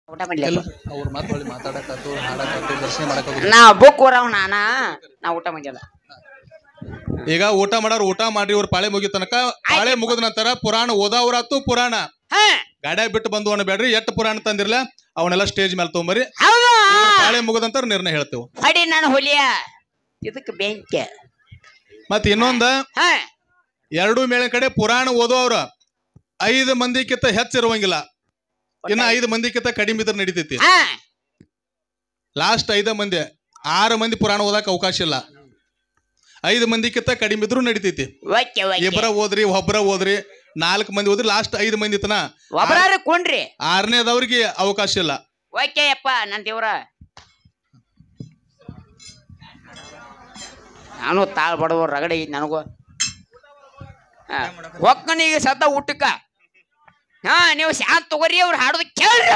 ಊಟ ಮಾಡ್ಲಿ ಎಲ್ಲ ಅವ್ರ ಮಾತು ಹೊಳ್ಳಿ ಮಾತಾಡಕತ್ತು ಹಾಡಕತ್ತು ದರ್ಶನ ಮಾಡಕತ್ತು ನಾ ಬುಕ್ ಓರವ್ ನಾನ ನಾ ಊಟ ಮಾಡಿಲ್ಲ ಈಗ ಊಟ ಮಾಡೋರು ಊಟ ಮಾಡಿ ಇವ್ರ ಪಾಳೆ ಮುಗಿದ ತನಕ ಪಾಳೆ ಮುಗಿದ ನಂತರ ಪುರಾಣ ಓದಾವ್ರಾತು ಪುರಾಣ ಹಾ ಗಾಡ್ಯಾಗ ಬಿಟ್ಟು ಬಂದು ಅನ್ಬೇಡ್ರಿ ಎಷ್ಟು ಪುರಾಣ ತಂದಿರ್ಲ ಅವನ್ನೆಲ್ಲ ಸ್ಟೇಜ್ ಮೇಲೆ ತೊಗೊಂಬರಿ ಹೌದು ಪಾಳೆ ಮುಗಿದ ನಂತರ ನಿರ್ಣಯ ಹೇಳ್ತೇವೆ ಹೊಡಿ ನಾನು ಹೊಲಿಯ ಇದಕ್ಕೆ ಬೆಂಕಿ ಮತ್ ಇನ್ನೊಂದ ಹಾ ಎರಡು ಮೇಳಿನ ಕಡೆ ಪುರಾಣ ಓದೋವ್ರ ಐದು ಮಂದಿಕ್ಕಿಂತ ಹೆಚ್ಚಿರುವಂಗಿಲ್ಲ ಇನ್ನ ಐದು ಮಂದಿಕ್ಕಿಂತ ಕಡಿಮೆ ಇದ್ರೆ ನಡಿತೈತಿ ಹಾ ಲಾಸ್ಟ್ ಐದ ಮಂದಿ ಆರು ಮಂದಿ ಪುರಾಣ ಓದಾಕ ಅವಕಾಶ ಇಲ್ಲ ಐದು ಮಂದಿಕ್ಕಿಂತ ಕಡಿಮೆ ಇದ್ರು ನಡಿತೈತಿ ಓಕೆ ಓಕೆ ಇಬ್ಬರ ಓದ್ರಿ ಒಬ್ಬರ ಓದ್ರಿ ನಾಲ್ಕು ಮಂದಿ ಓದ್ರಿ ಲಾಸ್ಟ್ ಐದು ಮಂದಿ ತನ ಒಬ್ಬರಾರು ಕೊಂಡ್ರಿ ಆರನೇದವ್ರಿಗೆ ಅವಕಾಶ ಇಲ್ಲ ಓಕೆ ಅಪ್ಪ ನನ್ ದೇವ್ರ ನಾನು ತಾಳ್ ಬಡವ ರಗಡೆ ಐತಿ ನನಗೂ ಹೊಕ್ಕನಿಗೆ ಸತ್ತ ಊಟಕ್ಕ ಹಾ ನೀವು ಶಾಂತ ತಗೋರಿ ಅವ್ರು ಹಾಡೋದು ಕೇಳ್ರಿ